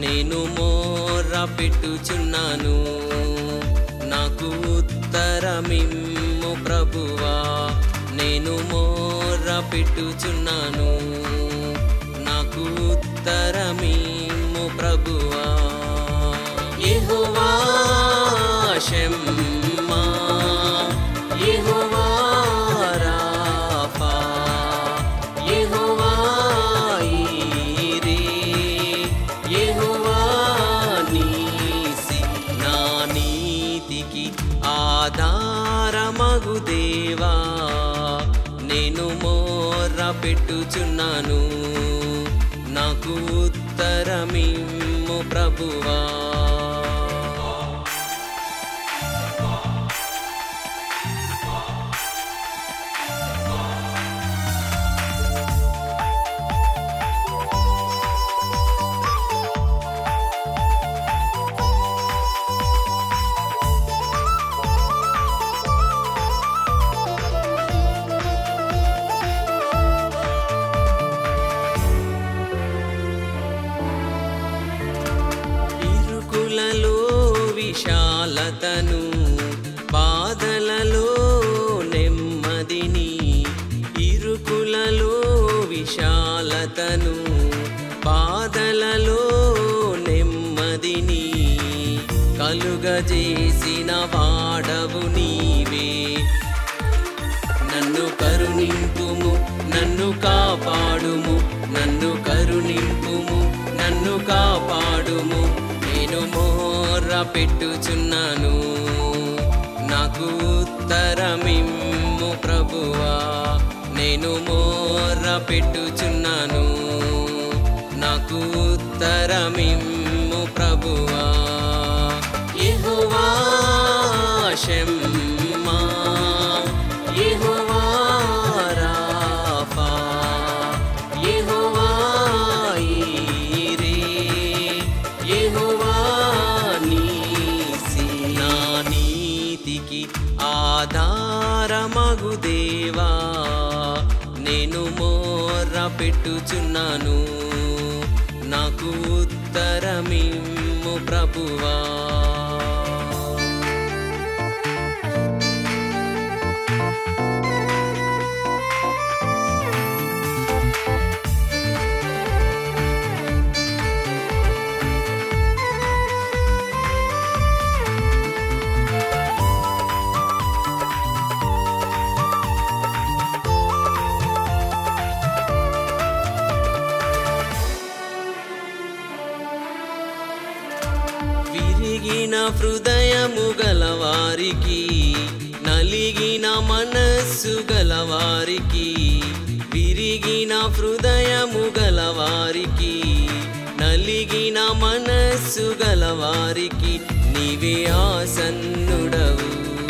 నేను మోర్ర పెట్టుచున్నాను నాకు ఉత్తరమిమ్ము ప్రభువా నేను మోర్ర పెట్టుచున్నాను నాకు ఉత్తరమిమ్ము ప్రభువా యెహోవా షమ్మా యెహోవా రాఫా యెహోవా ఈరే యెహోవా నీసి నా నీతికి ఆధారమగు దేవా నేను మోర్ర పెట్టుచున్నాను నాకు ఉత్తరమిమ్ము ప్రభువా ఇరుకులలో విశాలతను బాధలలో నెమ్మదిని ఇరుకులలో విశాలతను బాధలలో నెమ్మదిని కలుగజేసిన వాడవు నీవే నన్ను కరుణింపుము నన్ను కాపాడుము నన్ను కరుణింపుము నన్ను కాపాడుము నేను మోర్ర పెట్టుచున్నాను నాకు ఉత్తరమిమ్ము ప్రభువా నేను మోర్ర పెట్టుచున్నాను నాకు ఉత్తరమిమ్ము ప్రభువా యెహోవా షమ్మా యెహోవా రాఫా యెహోవా ఈరే యెహోవా నీసి నా నీతికి ఆధారమగు దేవా నేను మోర్ర పెట్టుచున్నాను నాకు ఉత్తరమిమ్ము ప్రభువా విరిగిన హృదయము గలవారికి నలిగిన మనస్సు గలవారికి విరిగిన హృదయము గలవారికి నలిగిన మనస్సు గలవారికి నీవే ఆసన్నుడవు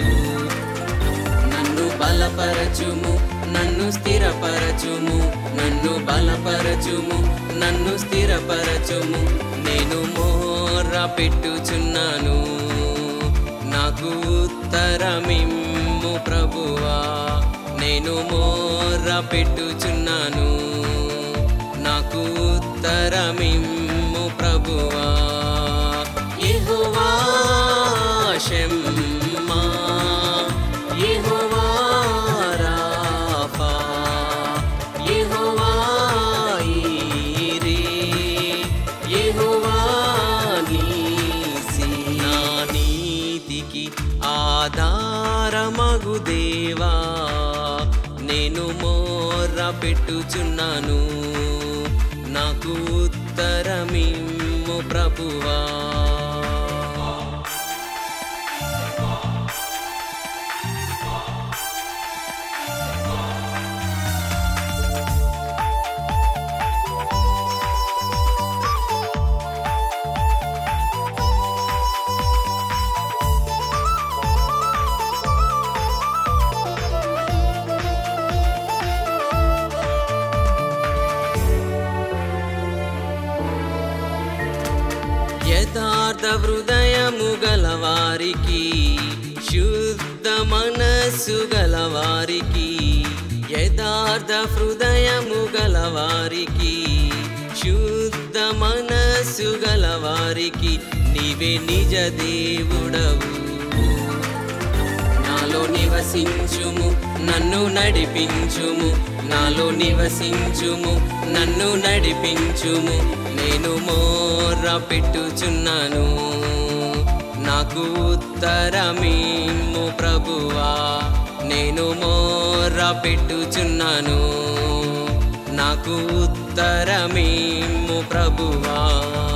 నన్ను బలపరచుము నన్ను స్థిరపరచుము నన్ను బలపరచుము నన్ను స్థిరపరచుము నేను మోర్ర పెట్టుచున్నాను నాకు ఉత్తరమిమ్ము ప్రభువా నేను మోర్ర పెట్టుచున్నాను నాకు ఉత్తరమిమ్ము ప్రభువా యెహోవా షమ్మా యెహోవా రాఫా యెహోవా ఈరే యెహోవా నీసి నా నీతికి ఆధారమగు దేవా నేను మోర్ర పెట్టుచున్నాను నాకు ఉత్తరమిమ్ము ప్రభువా యథార్థ హృదయము గలవారికి శుద్ధ మనస్సు గలవారికి యథార్థ హృదయము గలవారికి శుద్ధ మనస్సు గలవారికి వారికి నీవే నిజ దేవుడవు నాలో నివసించుము నన్ను నడిపించుము నాలో నివసించుము నన్ను నడిపించుము నేను మోర్ర పెట్టుచున్నాను నాకు ఉత్తరమేము ప్రభువా నేను మోర్ర పెట్టుచున్నాను నాకు ఉత్తరమేము ప్రభువా